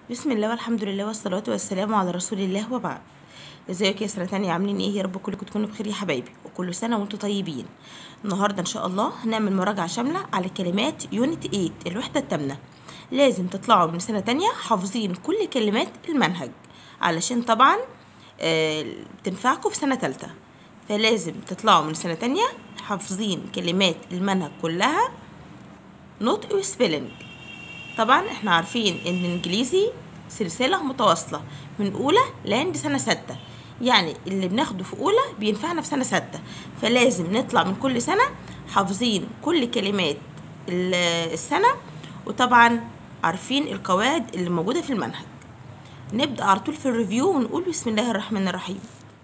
بسم الله والحمد لله والصلاة والسلام على رسول الله وبعد ازيكم يا سنة تانية عاملين ايه يا رب كلكم تكونوا بخير يا حبايبي وكل سنة وانتم طيبين النهاردة ان شاء الله هنعمل مراجعة شاملة على كلمات يونت 8 الوحدة التامنة لازم تطلعوا من سنة تانية حافظين كل كلمات المنهج علشان طبعا آه، تنفعكم في سنة تالتة فلازم تطلعوا من سنة تانية حافظين كلمات المنهج كلها نطق وسبيلنج طبعا احنا عارفين ان الانجليزي سلسلة متواصلة من اولى لعند سنة ستة يعني اللي بناخده في اولى بينفعنا في سنة ستة فلازم نطلع من كل سنة حافظين كل كلمات ال- السنة وطبعا عارفين القواعد اللي موجودة في المنهج نبدأ على طول في الريفيو ونقول بسم الله الرحمن الرحيم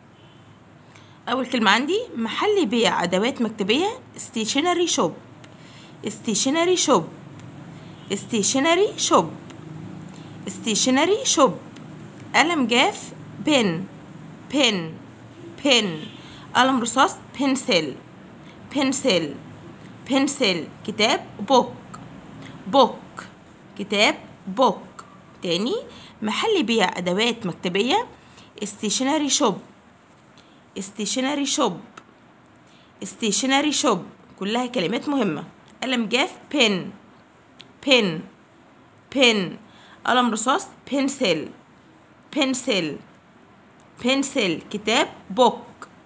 أول كلمة عندي محل بيع أدوات مكتبية stationery shop stationery shop stationery shop stationery shop قلم جاف بن بن بن قلم رصاص بنسل بنسل بنسل كتاب بوك بوك كتاب بوك تاني محل بيع أدوات مكتبية stationery shop stationery shop stationery shop كلها كلمات مهمة قلم جاف بن بن بن قلم رصاص بنسل بنسل بنسل كتاب بوك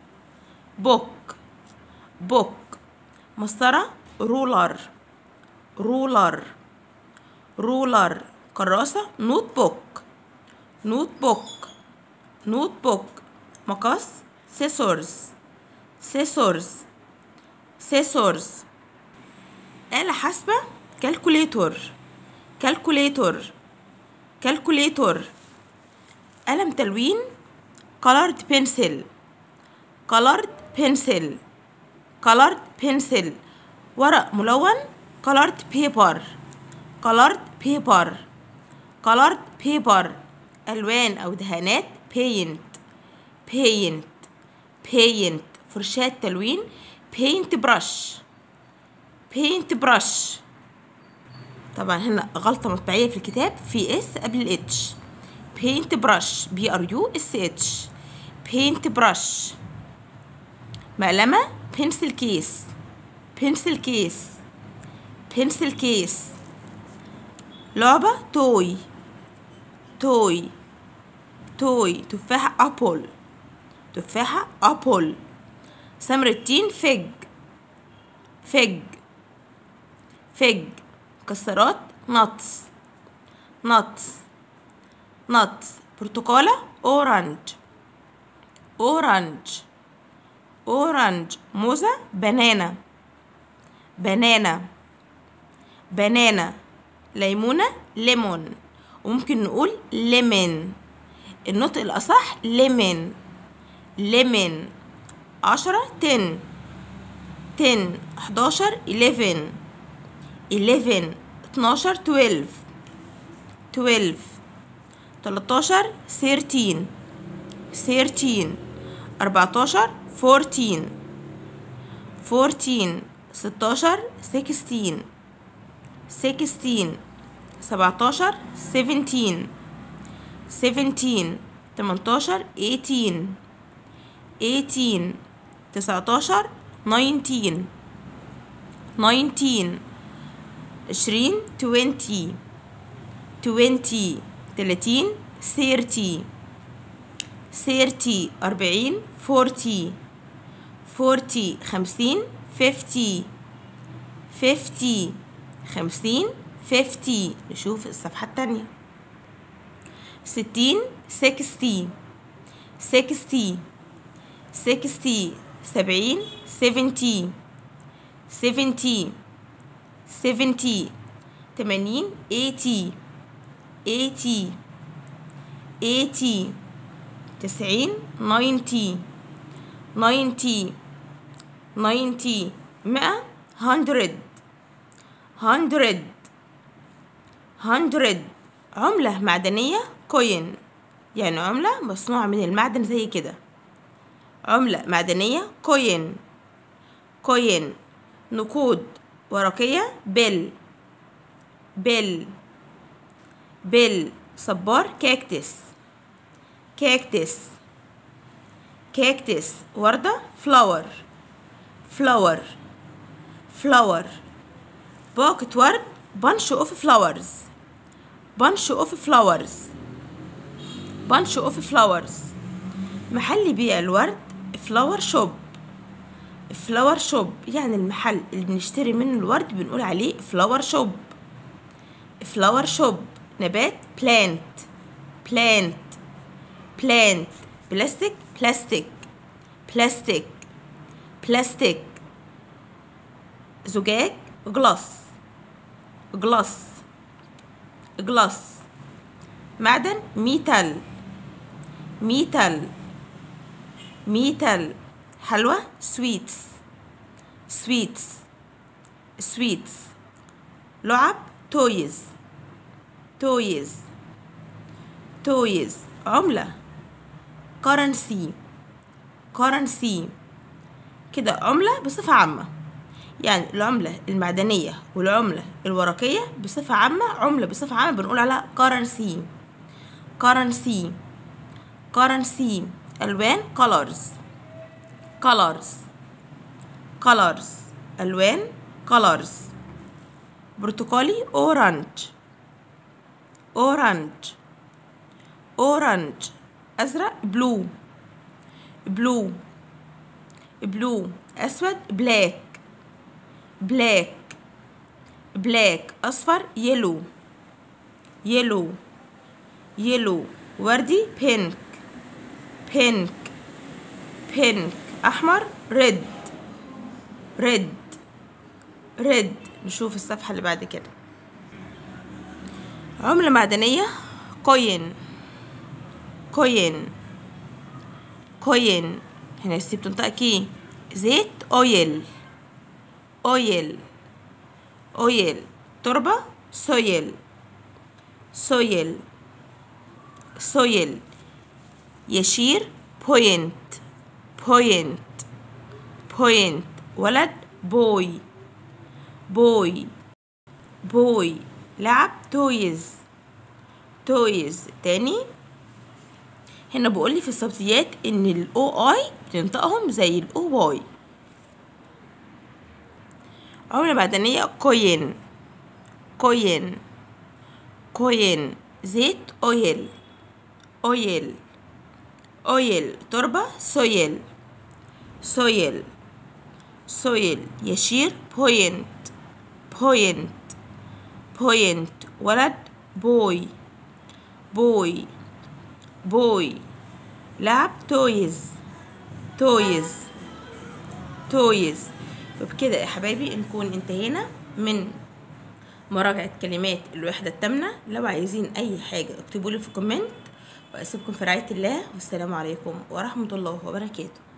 بوك بوك مسطرة رولر رولر رولر كراسة نوت بوك نوت بوك نوت بوك مقص سيسورز سيسورز سيسورز آلة حاسبة كالكوليتور كالكوليتور كالكوليتور قلم تلوين colored pencil colored pencil colored pencil ورق ملون colored paper colored paper colored paper ألوان أو دهانات paint paint paint فرشاة تلوين paint brush paint brush طبعا هنا غلطة مطبعية في الكتاب في اس قبل الاتش paint brush بي ار يو اس اتش paint brush مقلمة pencil case pencil case pencil case لعبة توي توي توي تفاحة أبل تفاحة أبل سمر التين فج فج فج مكسرات نتس نتس نتس برتقالة أورانج أورانج أورانج موزة بنانا بنانا بنانا ليمونة ليمون وممكن نقول ليمون النطق الأصح ليمون ليمون عشرة تن تن حداشر إليفن إليفن اتناشر تويلف تويلف تلاتاشر سيرتين سيرتين أربعتاشر فورتين فورتين ستاشر سكستين سكستين سبعتاشر سفنتين سفنتين تمنتاشر ايتين ايتين تسعتاشر ناينتين ناينتين عشرين توينتي توينتي تلاتين سيرتي سيرتي أربعين فورتي فورتي خمسين فيفتي فيفتي خمسين فيفتي نشوف الصفحة التانية ستين سكستي سكستي سكستي سبعين سفنتي سفنتي سفنتي تمانين ايتي ايتي ايتي تسعين ناينتي ناينتي ناينتي مئة هندرد هندرد هندرد عملة معدنية كوين يعني عملة مصنوعة من المعدن زي كده عملة معدنية كوين كوين نقود ورقية بيل بيل بيل صبار كاكتس كاكتس كاكتس وردة فلاور فلاور فلاور باكت ورد bunch of flowers bunch of flowers bunch of flowers محل بيع الورد فلاور شوب فلاور شوب يعني المحل اللي بنشتري منه الورد بنقول عليه فلاور شوب فلاور شوب نبات بلانت بلانت بلانت بلاستيك بلاستيك بلاستيك بلاستيك زجاج جلاس جلاس جلاس معدن ميتال ميتال ميتال حلوى سويتس سويتس سويتس لعب تويز تويز تويز عملة currency currency كده عملة بصفة عامة يعني العملة المعدنية والعملة الورقية بصفة عامة عملة بصفة عامة بنقول عليها currency currency currency ألوان colors colors colors ألوان colors برتقالي orange orange orange أزرق blue blue blue أسود black black black أصفر yellow yellow yellow وردي pink pink pink أحمر red red red نشوف الصفحة اللي بعد كده عملة معدنية كوين كوين كوين هنا السي بتنطق كي زيت اويل اويل اويل تربة سويل سويل سويل يشير بوينت بوينت بوينت ولد بوي بوي بوي لعب تويز تويز تاني هنا بقول لي في الصوتيات ان الاو اي بتنطقهم زي الاو واي عملة معدنية كوين كوين كوين زيت اويل اويل اويل تربة سويل سويل سويل يشير بوينت بوينت بوينت ولد بوي بوي بوي لعب تويز تويز تويز وبكده يا حبايبي نكون انتهينا من مراجعة كلمات الوحدة التامنة لو عايزين أي حاجة اكتبولي في كومنت وأسيبكم في رعاية الله والسلام عليكم ورحمة الله وبركاته